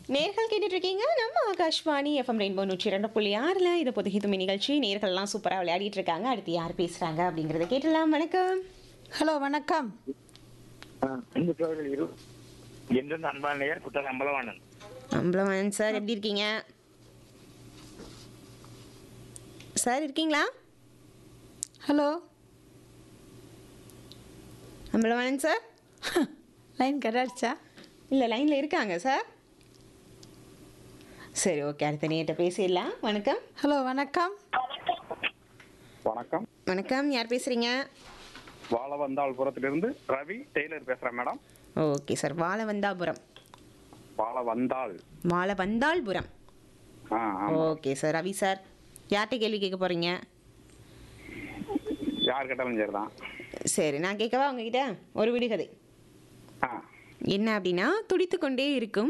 நேர்கள் கேட்டுட்டு இருக்கீங்க நம்ம ஆகாஷ்வாணி எஃப்எம் ரெயின்போ நூற்றி ரெண்டு புள்ளி ஆறில் இது புதுகிதுமி நிகழ்ச்சி நேர்கள்லாம் சூப்பராக விளையாடிட்டு இருக்காங்க அடுத்து யார் பேசுகிறாங்க அப்படிங்கிறத கேட்டலாம் வணக்கம் ஹலோ வணக்கம் அன்பு சோழர்கள் இரு என்றும் அன்பான நேயர் குற்ற அம்பலவாணன் அம்பலவன் சார் எப்படி இருக்கீங்க சார் இருக்கீங்களா ஹலோ அம்பலவன் சார் லைன் கட்டாச்சா இல்லை லைனில் இருக்காங்க சார் சரி ஓகே அடுத்த நேர்கிட்ட பேசிடலாம் வணக்கம் ஹலோ வணக்கம் வணக்கம் வணக்கம் யார் பேசுகிறீங்க வாழவந்தாள்புரத்திலிருந்து ரவி டெய்லர் பேசுறேன் madam okay sir Vazhavanthapuram Vazhavanthal Vazhavanthalpuram ஆ ஆமா ஓகே சார் ரவி சார் யார்கிட்ட கேள்வி கேட்க போகிறீங்க யார் கேட்டாலும் சரிதான் சரி நான் கேட்கவா உங்ககிட்ட ஒரு விடுகதை ஆ என்ன அப்படின்னா துடித்து கொண்டே இருக்கும்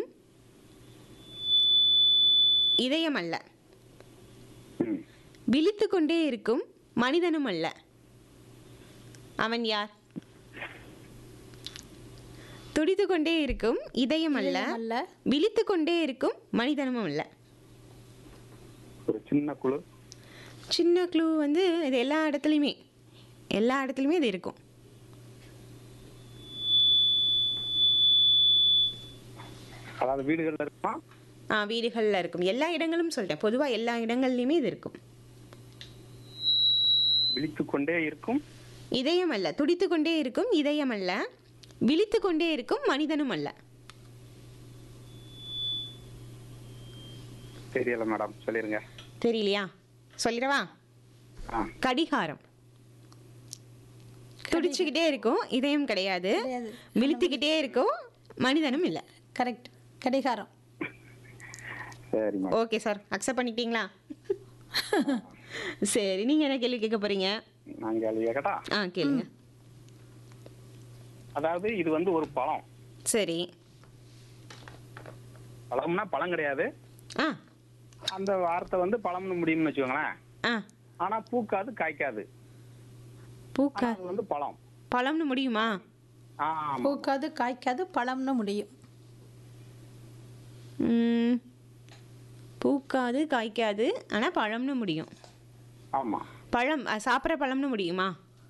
இதயம் அல்ல ம் விழித்து கொண்டே இருக்கும் மனிதனும் அல்ல அவன் யார் துடித்து கொண்டே இருக்கும் இதயம் அல்ல இதயம் அல்ல. விழித்து கொண்டே இருக்கும் மனிதனும் அல்ல ஒரு சின்ன குழு சின்ன க்ளூ வந்து இது எல்லா இடத்துலையுமே எல்லா இடத்துலையுமே இது இருக்கும் அதாவது வீடுகள்ல இருக்குமா ஆ வீடுகளில் இருக்கும் எல்லா இடங்களும் சொல்லிட்டேன் பொதுவாக எல்லா இடங்கள்லையுமே இது இருக்கும் விழித்து கொண்டே இருக்கும் இதயம் அல்ல துடித்து கொண்டே இருக்கும் இதயம் அல்ல விழித்து கொண்டே இருக்கும் மனிதனும் அல்ல தெரியல மேடம் சொல்லிருங்க தெரியலையா சொல்லிடவா ஆ கடிகாரம் துடிச்சுக்கிட்டே இருக்கும் இதயம் கிடையாது கிடையாது. விழித்துக்கிட்டே இருக்கும் மனிதனும் இல்லை கரெக்ட் கடிகாரம் சரி மேடம் ஓகே சார் அக்செப்ட் பண்ணிக்கிட்டீங்களா சரி நீங்கள் என்ன கேள்வி கேட்க போகிறீங்க நான் கேள்வி கேட்டா ஆ கேளுங்க அதாவது இது வந்து ஒரு பழம் சரி பழம்னா பழம் கிடையாது ஆ அந்த வார்த்தை வந்து பழம்னு முடியும்னு வச்சுக்கோங்களேன் ஆ ஆனா பூக்காது காய்க்காது பூக்கா ஆனா அது வந்து பழம் பழம்னு முடியுமா ஆமா பூக்காது காய்க்காது பழம்னு முடியும் ம், பூக்காது காய்க்காது ஆனால் பழம்னு முடியும் ஆமா பழம் அ, சாப்பிட்ற பழம்னு முடியுமா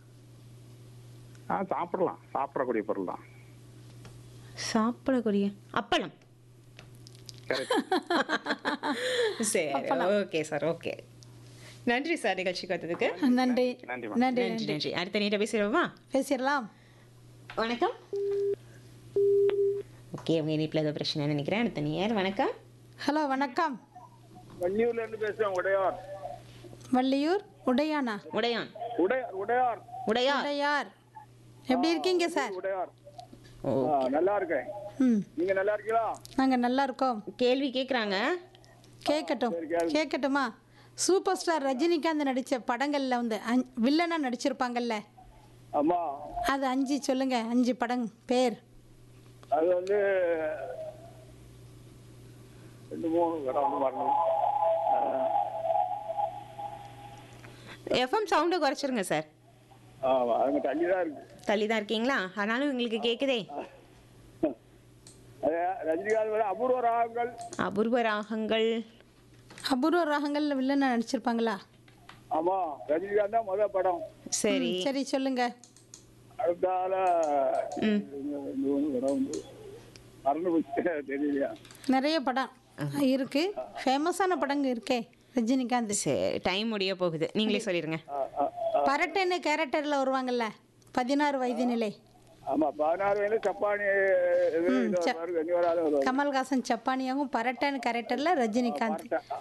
ஆ சாப்பிடலாம் சாப்பிடக்கூடிய பொருள் தான் சாப்பிடக்கூடிய அப்பளம் கரெக்ட் சரி ஓகே சார் ஓகே நன்றி சார் நிகழ்ச்சிக்கு வந்ததுக்கு நன்றி நன்றி நன்றி நன்றி நன்றி நன்றி அடுத்த நீட்ட பேசிடுவோமா பேசிடலாம் வணக்கம் ஓகே உங்கள் இணைப்பில் ஏதோ பிரச்சனை நினைக்கிறேன் அடுத்த நேர் வணக்கம் ஹலோ வணக்கம் வள்ளியூர்ல இருந்து பேசுறேன் உடையார் வள்ளியூர் உடையானா உடையான் உடையார் உடையார் உடையார் உடையார் எப்படி இருக்கீங்க சார் உடையார் ஓ நல்லா இருக்கேன் ம் நீங்க நல்லா இருக்கீங்களா நாங்கள் நல்லா இருக்கோம் கேள்வி கேட்குறாங்க கேட்கட்டும் கேட்கட்டுமா சூப்பர் ஸ்டார் ரஜினிகாந்த் நடித்த படங்களில் வந்து அஞ் வில்லனாக நடிச்சிருப்பாங்கல்ல ஆமா அது அஞ்சு சொல்லுங்க அஞ்சு படம் பேர் அது வந்து ரெண்டு மூணு வரம் வரணும் எஃப்எம் சவுண்டை குறைச்சிருங்க சார் ஆமா அங்க தள்ளி தான் இருக்கு தள்ளி தான் இருக்கீங்களா ஆனாலும் உங்களுக்கு கேட்குதே அது ரஜினிகாந்த் வந்து அபூர்வ ராகங்கள் அபூர்வ ராகங்கள் அபூர்வ ராகங்களில் வில்லனாக நடிச்சிருப்பாங்களா ஆமா ரஜினிகாந்த் தான் முதல் படம் சரி ம், சரி சொல்லுங்க அடுத்தால ம் ரெண்டு மூணு படம் வந்து மறந்து போச்சு தெரியலையா நிறைய படம் இருக்கு ஃபேமஸான படங்க இருக்கே ரஜினிகாந்த் சரி டைம் முடிய போகுது நீங்களே சொல்லிடுங்க பரட்டன்னு கேரக்டரில் வருவாங்கல்ல பதினாறு வயது நிலை ஆமா பதினாறு வயது சப்பானி இது இது ச- வருது, இங்க வராத வருவாரு. கமல்ஹாசன் சப்பானியாகவும் பரட்டன் கேரக்டரில் ரஜினிகாந்த்